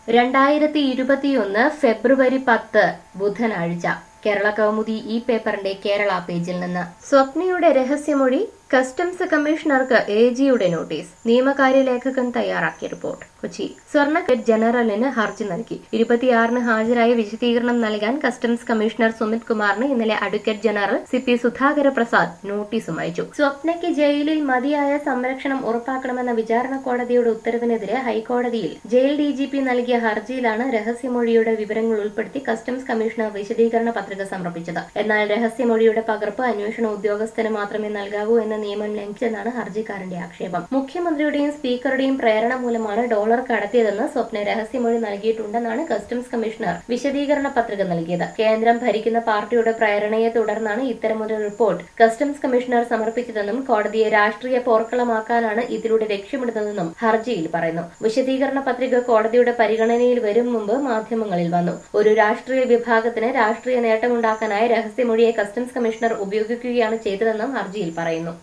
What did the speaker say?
രണ്ടായിരത്തി ഇരുപത്തിയൊന്ന് ഫെബ്രുവരി പത്ത് ബുധനാഴ്ച കേരള കൗമുദി ഈ പേപ്പറിന്റെ കേരള പേജിൽ നിന്ന് സ്വപ്നയുടെ രഹസ്യമൊഴി കസ്റ്റംസ് കമ്മീഷണർക്ക് എ ജിയുടെ നോട്ടീസ് നിയമകാര്യ ലേഖകൻ തയ്യാറാക്കിയ റിപ്പോർട്ട് കൊച്ചി സ്വർണ്ണ ജനറലിന് ഹർജി നൽകി ഇരുപത്തിയാറിന് ഹാജരായ വിശദീകരണം നൽകാൻ കസ്റ്റംസ് കമ്മീഷണർ സുമിത് കുമാറിന് ഇന്നലെ അഡ്വക്കേറ്റ് ജനറൽ സി പി സുധാകര പ്രസാദ് നോട്ടീസും അയച്ചു സ്വപ്നയ്ക്ക് ജയിലിൽ മതിയായ സംരക്ഷണം ഉറപ്പാക്കണമെന്ന വിചാരണ കോടതിയുടെ ഉത്തരവിനെതിരെ ഹൈക്കോടതിയിൽ ജയിൽ ഡി ജി പി നൽകിയ ഹർജിയിലാണ് രഹസ്യമൊഴിയുടെ വിവരങ്ങൾ ഉൾപ്പെടുത്തി കസ്റ്റംസ് കമ്മീഷണർ വിശദീകരണ പത്രിക സമർപ്പിച്ചത് എന്നാൽ രഹസ്യമൊഴിയുടെ പകർപ്പ് അന്വേഷണ ഉദ്യോഗസ്ഥന് മാത്രമേ നൽകാവൂ എന്ന നിയമം ലംഘിച്ചെന്നാണ് ഹർജിക്കാരന്റെ ആക്ഷേപം മുഖ്യമന്ത്രിയുടെയും സ്പീക്കറുടെയും പ്രേരണ മൂലമാണ് ഡോളർ കടത്തിയതെന്ന് സ്വപ്ന രഹസ്യമൊഴി നൽകിയിട്ടുണ്ടെന്നാണ് കസ്റ്റംസ് കമ്മീഷണർ വിശദീകരണ പത്രിക നൽകിയത് കേന്ദ്രം ഭരിക്കുന്ന പാർട്ടിയുടെ പ്രേരണയെ തുടർന്നാണ് ഇത്തരമൊരു റിപ്പോർട്ട് കസ്റ്റംസ് കമ്മീഷണർ സമർപ്പിച്ചതെന്നും കോടതിയെ രാഷ്ട്രീയ പോർക്കളമാക്കാനാണ് ഇതിലൂടെ ലക്ഷ്യമിടുന്നതെന്നും ഹർജിയിൽ പറയുന്നു വിശദീകരണ പത്രിക കോടതിയുടെ പരിഗണനയിൽ വരും മുമ്പ് മാധ്യമങ്ങളിൽ വന്നു ഒരു രാഷ്ട്രീയ വിഭാഗത്തിന് രാഷ്ട്രീയ നേട്ടമുണ്ടാക്കാനായി രഹസ്യമൊഴിയെ കസ്റ്റംസ് കമ്മീഷണർ ഉപയോഗിക്കുകയാണ് ചെയ്തതെന്നും ഹർജിയിൽ പറയുന്നു